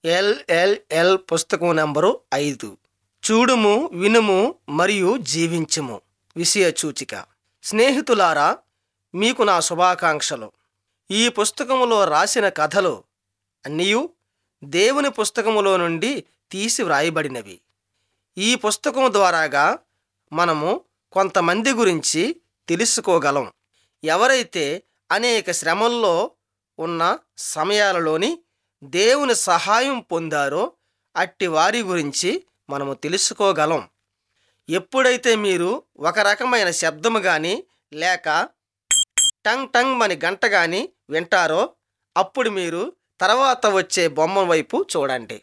LLL పుస్తకం number ఐదు చూడుము వినుము మరియు జీవించుము విషయ సూచిక స్నేహితులారా మీకు నా శుభాకాంక్షలు ఈ పుస్తకములో రాసిన కథలు అన్నీయు దేవుని పుస్తకములో నుండి తీసి వ్రాయబడినవి ఈ పుస్తకం ద్వారాగా మనము కొంతమంది గురించి తెలుసుకోగలం ఎవరైతే అనేక శ్రమల్లో ఉన్న సమయాలలోని దేవుని సహాయం పొందారో అట్టి వారి గురించి మనము తెలుసుకోగలం ఎప్పుడైతే మీరు ఒక రకమైన శబ్దము కానీ లేక టంగ్ టంగ్ అని గంట కానీ వింటారో అప్పుడు మీరు తర్వాత వచ్చే బొమ్మ వైపు చూడండి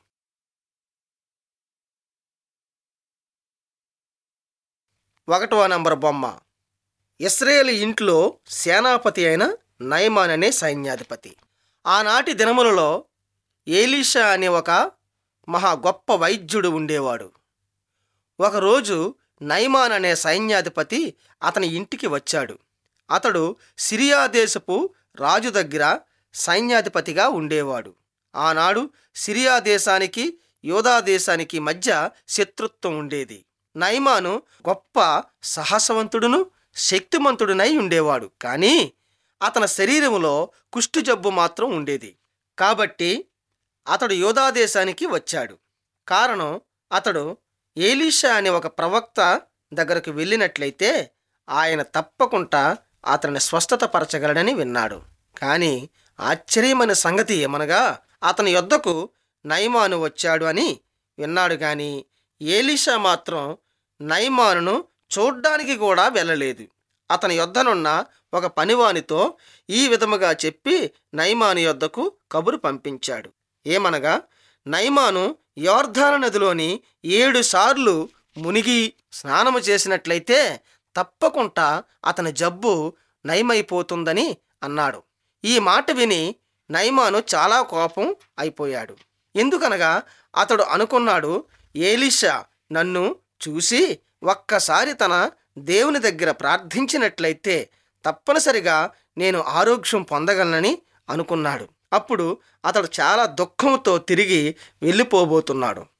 ఒకటవ నంబర్ బొమ్మ ఇస్రాయేల్ ఇంట్లో సేనాపతి అయిన నయమాన్ అనే సైన్యాధిపతి ఆనాటి దినములలో ఏలీషా అనే ఒక మహా గొప్ప వైద్యుడు ఉండేవాడు ఒకరోజు నైమాన్ అనే సైన్యాధిపతి అతని ఇంటికి వచ్చాడు అతడు సిరియా దేశపు రాజు దగ్గర సైన్యాధిపతిగా ఉండేవాడు ఆనాడు సిరియా దేశానికి యోధా దేశానికి మధ్య శత్రుత్వం ఉండేది నైమాను గొప్ప సాహసవంతుడును శక్తిమంతుడునై ఉండేవాడు కానీ అతని శరీరములో కుష్టు జబ్బు మాత్రం ఉండేది కాబట్టి అతడు యోధా దేశానికి వచ్చాడు కారణం అతడు ఏలీషా అనే ఒక ప్రవక్త దగ్గరకు వెళ్ళినట్లయితే ఆయన తప్పకుండా అతన్ని స్వస్థత పరచగలడని విన్నాడు కానీ ఆశ్చర్యమైన సంగతి ఏమనగా అతని యొద్దకు నయమాను వచ్చాడు అని విన్నాడు కానీ ఏలీషా మాత్రం నయమానును చూడ్డానికి కూడా వెళ్ళలేదు అతని యొద్దనున్న ఒక పనివానితో ఈ విధముగా చెప్పి నైమాను యొద్దకు కబురు పంపించాడు ఏమనగా నైమాను యోర్ధాన నదిలోని ఏడు సార్లు మునిగి స్నానము చేసినట్లయితే తప్పకుండా అతని జబ్బు నయమైపోతుందని అన్నాడు ఈ మాట విని నైమాను చాలా కోపం అయిపోయాడు ఎందుకనగా అతడు అనుకున్నాడు ఏలీషా నన్ను చూసి ఒక్కసారి తన దేవుని దగ్గర ప్రార్థించినట్లయితే తప్పనిసరిగా నేను ఆరోగ్యం పొందగలనని అనుకున్నాడు అప్పుడు అతడు చాలా దుఃఖంతో తిరిగి వెళ్ళిపోబోతున్నాడు